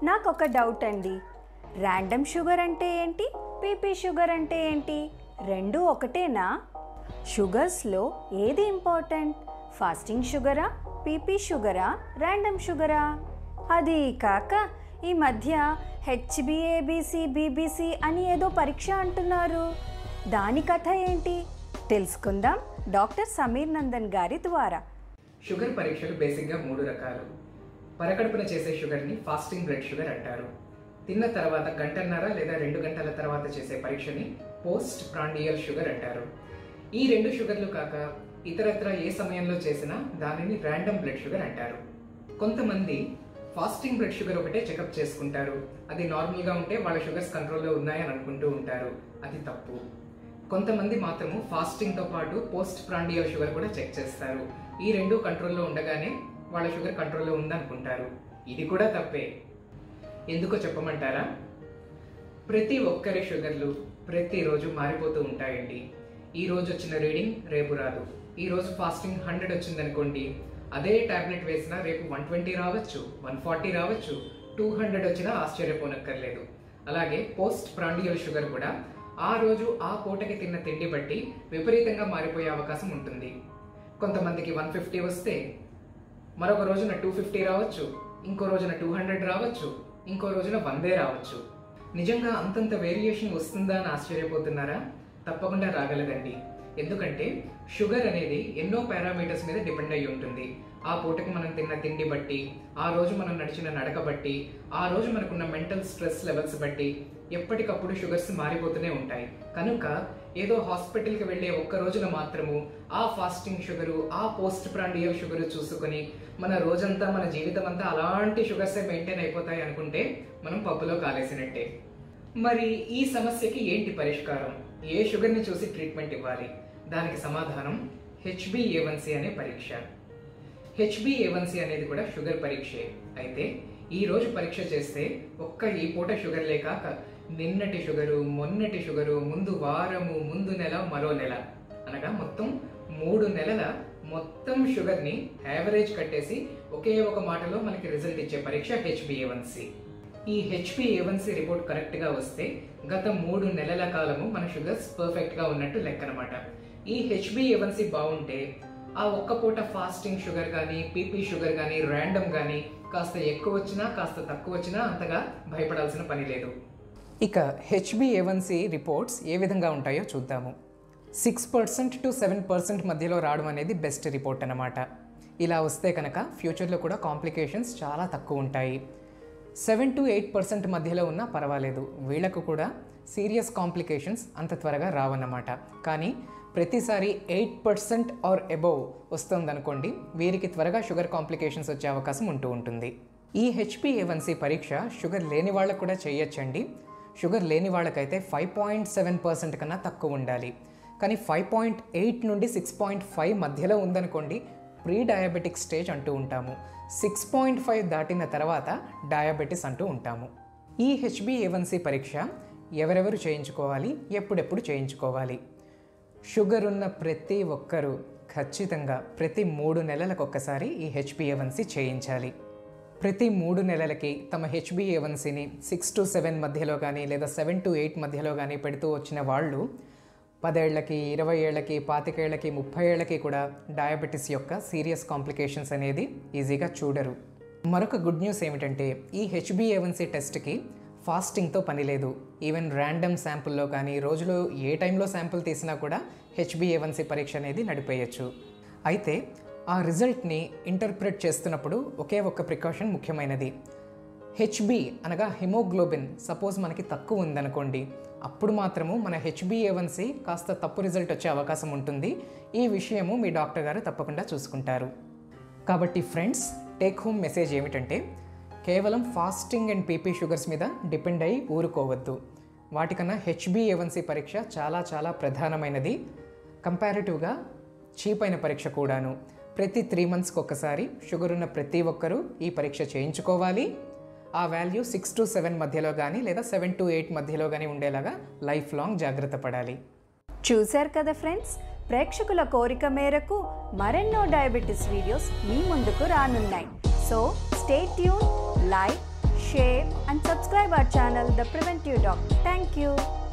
నాకు ఒక డౌట్ అండి ర్యాండమ్ షుగర్ అంటే ఏంటి పీపీ షుగర్ అంటే ఏంటి రెండు ఒకటేనా షుగర్స్లో ఏది ఇంపార్టెంట్ ఫాస్టింగ్ షుగరా పీపీ షుగరా ర్యాండమ్ షుగరా అది కాక ఈ మధ్య హెచ్బిఏబిసి బీబీసీ అని ఏదో పరీక్ష అంటున్నారు దాని కథ ఏంటి తెలుసుకుందాం డాక్టర్ సమీర్ నందన్ గారి ద్వారా షుగర్ పరీక్షలు బేసిక్గా మూడు రకాలు పరకడుపున చేసే షుగర్ని ఫాస్టింగ్ బ్లడ్ షుగర్ అంటారు తిన్న తర్వాత గంటన్నర లేదా రెండు గంటల తర్వాత చేసే పరీక్షని పోస్ట్ ప్రాండియల్ షుగర్ అంటారు ఈ రెండు షుగర్లు కాక ఇతరత్ర ఏ సమయంలో చేసినా దానిని ర్యాండమ్ బ్లడ్ షుగర్ అంటారు కొంతమంది ఫాస్టింగ్ బ్లడ్ షుగర్ ఒకటే చెకప్ చేసుకుంటారు అది నార్మల్గా ఉంటే వాళ్ళ షుగర్స్ కంట్రోల్లో ఉన్నాయని అనుకుంటూ ఉంటారు అది తప్పు కొంతమంది మాత్రము ఫాస్టింగ్తో పాటు పోస్ట్ ప్రాండియల్ షుగర్ కూడా చెక్ చేస్తారు ఈ రెండు కంట్రోల్లో ఉండగానే వాళ్ళ షుగర్ కంట్రోల్లో ఉందనుకుంటారు ఇది కూడా తప్పే ఎందుకో చెప్పమంటారా ప్రతి ఒక్కరి షుగర్లు ప్రతిరోజు మారిపోతూ ఉంటాయండి ఈ రోజు వచ్చిన రీడింగ్ రేపు రాదు ఈ రోజు ఫాస్టింగ్ హండ్రెడ్ వచ్చిందనుకోండి అదే టాబ్లెట్ వేసినా రేపు వన్ ట్వంటీ రావచ్చు వన్ ఫార్టీ రావచ్చు టూ హండ్రెడ్ వచ్చినా ఆశ్చర్యపోనక్కర్లేదు అలాగే పోస్ట్ ప్రాండియల్ షుగర్ కూడా ఆ రోజు ఆ పూటకి తిన్న తిండి బట్టి విపరీతంగా మారిపోయే అవకాశం ఉంటుంది కొంతమందికి వన్ ఫిఫ్టీ వస్తే మరొక రోజున టూ ఫిఫ్టీ రావచ్చు ఇంకో రోజున టూ హండ్రెడ్ రావచ్చు ఇంకో రోజున వందే రావచ్చు నిజంగా అంతంత వేరియేషన్ వస్తుందా అని ఆశ్చర్యపోతున్నారా తప్పకుండా రాగలదండి ఎందుకంటే షుగర్ అనేది ఎన్నో పారామీటర్స్ మీద డిపెండ్ అయి ఉంటుంది ఆ పూటకి మనం తిన్న తిండి బట్టి ఆ రోజు మనం నడిచిన నడక బట్టి ఆ రోజు మనకున్న మెంటల్ స్ట్రెస్ లెవెల్స్ బట్టి ఎప్పటికప్పుడు షుగర్స్ మారిపోతూనే ఉంటాయి కనుక ఏదో హాస్పిటల్కి వెళ్ళే ఒక్క రోజున మాత్రము ఆ ఫాస్టింగ్ షుగరు ఆ పోస్ట్ ప్రాండియల్ షుగర్ చూసుకొని మన రోజంతా మన జీవితం అంతా అలాంటి షుగర్సే మెయింటైన్ అయిపోతాయి అనుకుంటే మనం పప్పులో కాలేసినట్టే మరి ఈ సమస్యకి ఏంటి పరిష్కారం ఏ షుగర్ని చూసి ట్రీట్మెంట్ ఇవ్వాలి దానికి సమాధానం హెచ్బిఏవన్సి అనే పరీక్ష హెచ్బిఏవన్సి అనేది కూడా షుగర్ పరీక్షే అయితే ఈ రోజు పరీక్ష చేస్తే ఒక్క ఈ పూట షుగర్లే కాక నిన్నటి షుగరు మొన్నటి షుగరు ముందు వారము ముందు నెల మరో నెల అనగా మొత్తం మూడు నెలల మొత్తం షుగర్ని యావరేజ్ కట్టేసి ఒకే ఒక మాటలో మనకి రిజల్ట్ ఇచ్చే పరీక్ష హెచ్బిఏవన్సి ఈ హెచ్బిఏవన్సి రిపోర్ట్ కరెక్ట్గా వస్తే గత మూడు నెలల కాలము మన షుగర్స్ పర్ఫెక్ట్గా ఉన్నట్టు లెక్క అనమాట ఈ హెచ్బిఏవన్సి బాగుంటే ఆ ఒక్క పూట ఫాస్టింగ్ షుగర్ కానీ పీపీ షుగర్ కానీ ర్యాండమ్ కానీ కాస్త ఎక్కువ వచ్చినా కాస్త తక్కువ వచ్చినా అంతగా భయపడాల్సిన పని లేదు ఇక హెచ్బిఏవన్సి రిపోర్ట్స్ ఏ విధంగా ఉంటాయో చూద్దాము six percent to seven percent మధ్యలో రావడం అనేది బెస్ట్ రిపోర్ట్ అనమాట ఇలా వస్తే కనుక ఫ్యూచర్లో కూడా కాంప్లికేషన్స్ చాలా తక్కువ ఉంటాయి సెవెన్ టు ఎయిట్ పర్సెంట్ మధ్యలో ఉన్నా పర్వాలేదు వీళ్ళకు కూడా సీరియస్ కాంప్లికేషన్స్ అంత త్వరగా రావన్నమాట కానీ ప్రతిసారి ఎయిట్ పర్సెంట్ ఆర్ అబోవ్ వస్తుందనుకోండి వీరికి త్వరగా షుగర్ కాంప్లికేషన్స్ వచ్చే అవకాశం ఉంటూ ఉంటుంది ఈ హెచ్పిఏవన్సీ పరీక్ష షుగర్ లేని వాళ్ళకు కూడా చేయొచ్చండి షుగర్ లేని వాళ్ళకైతే ఫైవ్ పాయింట్ సెవెన్ పర్సెంట్ కన్నా తక్కువ ఉండాలి కానీ ఫైవ్ పాయింట్ ఎయిట్ నుండి సిక్స్ పాయింట్ ఫైవ్ మధ్యలో ఉందనుకోండి ప్రీ డయాబెటిక్ స్టేజ్ అంటూ ఉంటాము సిక్స్ పాయింట్ ఫైవ్ దాటిన తర్వాత డయాబెటిస్ అంటూ ఉంటాము ఈ హెచ్బిఏవన్సీ పరీక్ష ఎవరెవరు చేయించుకోవాలి ఎప్పుడెప్పుడు చేయించుకోవాలి షుగర్ ఉన్న ప్రతి ఒక్కరూ ఖచ్చితంగా ప్రతి మూడు నెలలకు ఒక్కసారి ఈ హెచ్బిఏవన్సీ చేయించాలి ప్రతి మూడు నెలలకి తమ హెచ్బిఏవన్సీని సిక్స్ టు సెవెన్ మధ్యలో కానీ లేదా సెవెన్ టు ఎయిట్ మధ్యలో కానీ పెడుతూ వచ్చిన వాళ్ళు పదేళ్లకి ఇరవై ఏళ్ళకి పాతికేళ్లకి ముప్పై ఏళ్ళకి కూడా డయాబెటీస్ యొక్క సీరియస్ కాంప్లికేషన్స్ అనేది ఈజీగా చూడరు మరొక గుడ్ న్యూస్ ఏమిటంటే ఈ హెచ్బిఏవన్సీ టెస్ట్కి ఫాస్టింగ్తో పని లేదు ఈవెన్ ర్యాండమ్ శాంపుల్లో కానీ రోజులో ఏ టైంలో శాంపుల్ తీసినా కూడా హెచ్బిఏవన్సీ పరీక్ష అనేది నడిపేయచ్చు అయితే ఆ రిజల్ట్ని ఇంటర్ప్రిట్ చేస్తున్నప్పుడు ఒకే ఒక్క ప్రికాషన్ ముఖ్యమైనది హెచ్బి అనగా హిమోగ్లోబిన్ సపోజ్ మనకి తక్కువ ఉందనుకోండి అప్పుడు మాత్రము మన హెచ్బిఏవన్సీ కాస్త తప్పు రిజల్ట్ వచ్చే అవకాశం ఉంటుంది ఈ విషయము మీ డాక్టర్ గారు తప్పకుండా చూసుకుంటారు కాబట్టి ఫ్రెండ్స్ టేక్ హోమ్ మెసేజ్ ఏమిటంటే కేవలం ఫాస్టింగ్ అండ్ పీపీ షుగర్స్ మీద డిపెండ్ అయి ఊరుకోవద్దు వాటికన్నా హెచ్బిఏవన్సీ పరీక్ష చాలా చాలా ప్రధానమైనది కంపారిటివ్గా చీప్ అయిన పరీక్ష కూడాను ప్రతి త్రీ మంత్స్కి ఒక్కసారి షుగర్ ఉన్న ప్రతి ఒక్కరూ ఈ పరీక్ష చేయించుకోవాలి ఆ వాల్యూ సిక్స్ టు సెవెన్ మధ్యలో కానీ లేదా సెవెన్ టు ఎయిట్ మధ్యలో కానీ ఉండేలాగా లైఫ్ లాంగ్ జాగ్రత్త పడాలి చూశారు కదా ఫ్రెండ్స్ ప్రేక్షకుల కోరిక మేరకు మరెన్నో డయాబెటీస్ వీడియోస్ మీ ముందుకు రానున్నాయి so stay tuned like share, and subscribe our channel, The Preventive Doc. Thank you.